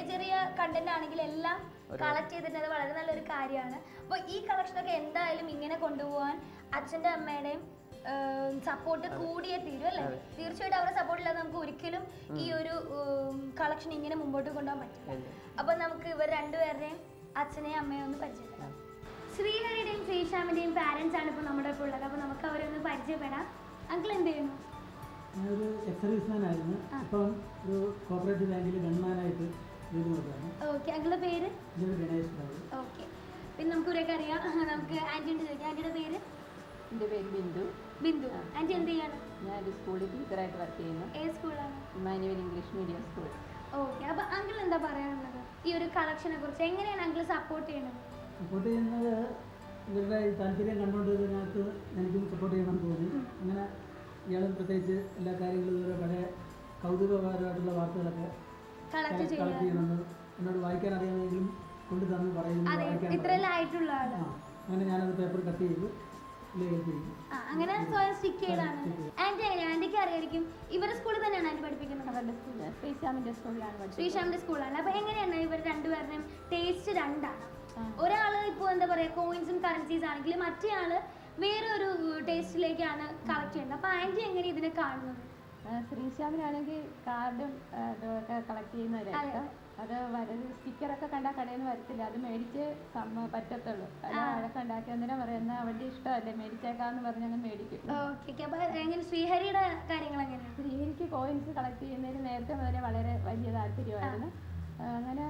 ചെറിയ കണ്ടന്റ് ആണെങ്കിലും എല്ലാം കളക്ട് ചെയ്തിട്ട് അത് വളരെ നല്ലൊരു കാര്യമാണ് അപ്പോൾ ഈ കളക്ഷനൊക്കെ എന്തായാലും ഇങ്ങനെ കൊണ്ടുപോകാൻ അച്ഛൻ്റെ അമ്മയുടെയും സപ്പോർട്ട് കൂടിയേ തീരും അല്ലേ തീർച്ചയായിട്ടും അവരുടെ സപ്പോർട്ട് ഇല്ലാതെ നമുക്ക് ഒരിക്കലും ഈ ഒരു കളക്ഷൻ ഇങ്ങനെ മുമ്പോട്ട് കൊണ്ടുപോകാൻ പറ്റില്ല അപ്പോൾ നമുക്ക് ഇവർ രണ്ടുപേരുടെയും അച്ഛനെയും അമ്മയും ഒന്ന് പരിചയപ്പെടാം ശ്രീഹരിയുടെയും ശ്രീശാമിൻ്റെയും പാരൻസ് ആണ് ഇപ്പോൾ നമ്മുടെ ഇപ്പോൾ ഉള്ളത് അപ്പോൾ നമുക്ക് അവരെ ഒന്ന് പരിചയപ്പെടാം അങ്കിൾ എന്ത് ചെയ്യുന്നു ഞാനൊരു എക്സ് സർവീസ്മാൻ ആയിരുന്നു ഇപ്പം ഒരു കോപ്പറേറ്റീവ് ബാങ്കിൽ ഗൺമാനായിട്ട് ജോലി നോക്കുകയാണ് ഓക്കെ അങ്കിളുടെ പേര് എൻ്റെ ഒരു ഗണേഷ് ബാബു ഓക്കെ പിന്നെ നമുക്ക് ഇവരെയൊക്കെ അറിയാം നമുക്ക് ആൻറ്റിയുടെ ചോദിക്കാം ആൻറ്റിയുടെ പേര് എൻ്റെ പേര് ബിന്ദു ബിന്ദു ആൻറ്റി എന്ത് ചെയ്യാണ് ഞാനൊരു സ്കൂളിൽ ടീച്ചറായിട്ട് വർക്ക് ചെയ്യുന്നു ഏത് സ്കൂളാണ് Emmanuel English medium school okay അപ്പോൾ അങ്കിൾ എന്താ പറയാനുള്ളത് ഈ ഒരു കളക്ഷനെ കുറിച്ച് എങ്ങനെയാണ് അങ്കിൾ സപ്പോർട്ട് ചെയ്യുന്നത് സപ്പോർട്ട് ചെയ്യുന്നത് ഇവരുടെ ഈ താല്പര്യം കണ്ടുകൊണ്ട് ഇതിനകത്ത് എനിക്കും സപ്പോർട്ട് ചെയ്യണമെന്ന് തോന്നി അങ്ങനെ ഇയാളും പ്രത്യേകിച്ച് എല്ലാ കാര്യങ്ങളും ഇതുവരെ പഴയ കൗതുകപരമായിട്ടുള്ള വാർത്തകളൊക്കെ കളക്ട് കളക്ട് ചെയ്യുന്നത് ചെയ്യുന്നുണ്ട് എന്നോട് വായിക്കാൻ അറിയാമെങ്കിലും കൊണ്ട് തന്ന് പറയുന്നു അതെ വായിക്കാൻ ഇത്രയെല്ലാം ആയിട്ടുള്ള പറയും. ആള് ആ അങ്ങനെ ഞാനത് പേപ്പർ കട്ട് ചെയ്തു ഇതിൽ ഏൽപ്പിക്കും ആ അങ്ങനെ സ്വയം സ്റ്റിക്ക് ചെയ്താണ് ആൻറ്റി എങ്ങനെയാണ് ആൻറ്റിക്ക് അറിയായിരിക്കും ഇവരുടെ സ്കൂളിൽ തന്നെയാണ് ആൻറ്റി പഠിപ്പിക്കുന്നത് അവരുടെ സ്കൂളിൽ ശ്രീശാമിൻ്റെ സ്കൂളിലാണ് പഠിച്ചത് ശ്രീശാമിന്റെ സ്കൂളാണ് അപ്പൊ എങ്ങനെയാണ് ഇവർ രണ്ടുപേരുടെയും ടേസ്റ്റ് രണ്ടാണ് ആ. ഒരാള് ഇപ്പൊ എന്താ പറയാ കോയിൻസും കറൻസീസ് ആണെങ്കിൽ മറ്റേ ആള് വേറെ ഒരു ടേസ്റ്റിലേക്കാണ് കളക്ട് ചെയ്യുന്നത് അപ്പൊ ആന്റി എങ്ങനെ ഇതിനെ കാണുന്നത് ആ, ശ്രീശാമിനാണെങ്കിൽ കാർഡും ആ, ഇതൊക്കെ കളക്ട് ചെയ്യുന്നവരായിട്ട് അത് വരത് സ്റ്റിക്കറൊക്കെ കണ്ടാൽ കടയിൽ നിന്ന് വരത്തില്ല അത് മേടിച്ച് സമ്മ പറ്റത്തുള്ളൂ അത് അതൊക്കെ ഉണ്ടാക്കി അന്നേരം പറയുന്ന അവൻ്റെ ഇഷ്ടമല്ലേ മേടിച്ചേക്കാന്ന് പറഞ്ഞ് അങ്ങ് മേടിക്കും ഓക്കെ അപ്പൊ എങ്ങനെ ശ്രീഹരിയുടെ കാര്യങ്ങൾ എങ്ങനെയാണ് ശ്രീഹരിക്ക് കോയിൻസ് കളക്ട് ചെയ്യുന്നതിന് നേരത്തെ മുതലേ വളരെ വലിയ താല്പര്യമായിരുന്നു ആ, അങ്ങനെ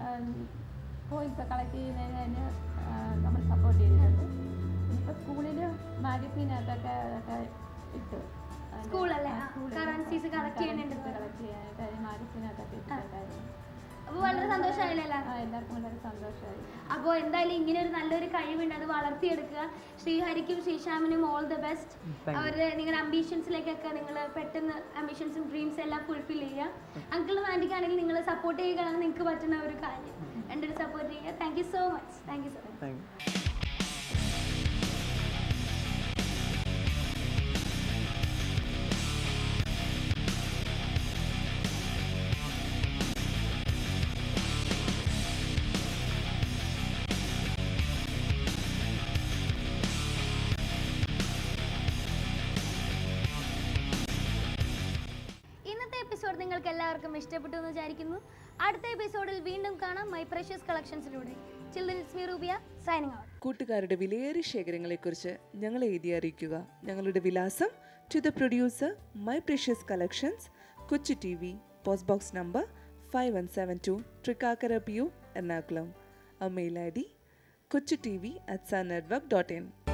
കോയിൻസ് കളക്ട് ചെയ്യുന്നതിന് തന്നെ ആ, നമ്മൾ സപ്പോർട്ട് ചെയ്തിട്ടുണ്ട് ഇപ്പോൾ സ്കൂളിൽ മാഗസീനകത്തൊക്കെ അതൊക്കെ ഇട്ടു സ്കൂളല്ലേ? ആ, currencies collect ചെയ്യാനായിട്ട് കളക്ട് ചെയ്യാനായിട്ട് മാഗസീനകത്തൊക്കെ ഇട്ടിട്ടുണ്ടായിരുന്നു അപ്പൊ വളരെ സന്തോഷമായില്ലല്ലോ ആ എല്ലാവർക്കും വളരെ സന്തോഷമായി അപ്പോൾ എന്തായാലും ഇങ്ങനെ ഒരു നല്ലൊരു കഴിവുണ്ട് അത് വളർത്തിയെടുക്കുക ശ്രീഹരിക്കും ശ്രീശാമിനും ഓൾ ദ ബെസ്റ്റ് അവരുടെ നിങ്ങളുടെ അംബീഷൻസിലേക്കൊക്കെ നിങ്ങൾ പെട്ടെന്ന് അംബീഷൻസും ഡ്രീംസും എല്ലാം ഫുൾഫിൽ ചെയ്യുക അങ്കിളും ആൻറ്റിക്കാണെങ്കിൽ നിങ്ങൾ സപ്പോർട്ട് ചെയ്യുകയാണെങ്കിൽ നിങ്ങൾക്ക് പറ്റുന്ന ഒരു കാര്യം എൻ്റെ ഒരു സപ്പോർട്ട് ചെയ്യുക thank you so much thank you so much thank you ഇന്നത്തെ എപ്പിസോഡ് നിങ്ങൾക്ക് എല്ലാവർക്കും ഇഷ്ടപ്പെട്ടു എന്ന് വിചാരിക്കുന്നു അടുത്ത എപ്പിസോഡിൽ വീണ്ടും കാണാം മൈ പ്രഷ്യസ് കളക്ഷൻസിലൂടെ children's me Rubia signing out കൂട്ടുകാരുടെ വിലയേറിയ ശേഖരങ്ങളെക്കുറിച്ച് ഞങ്ങളെ എഴുതി അറിയിക്കുക ഞങ്ങളുടെ വിലാസം to the producer my precious collections Kochu T V post box number five one seven two Thrikkakara P O Ernakulam mail I D Kochu T V at Sun network dot in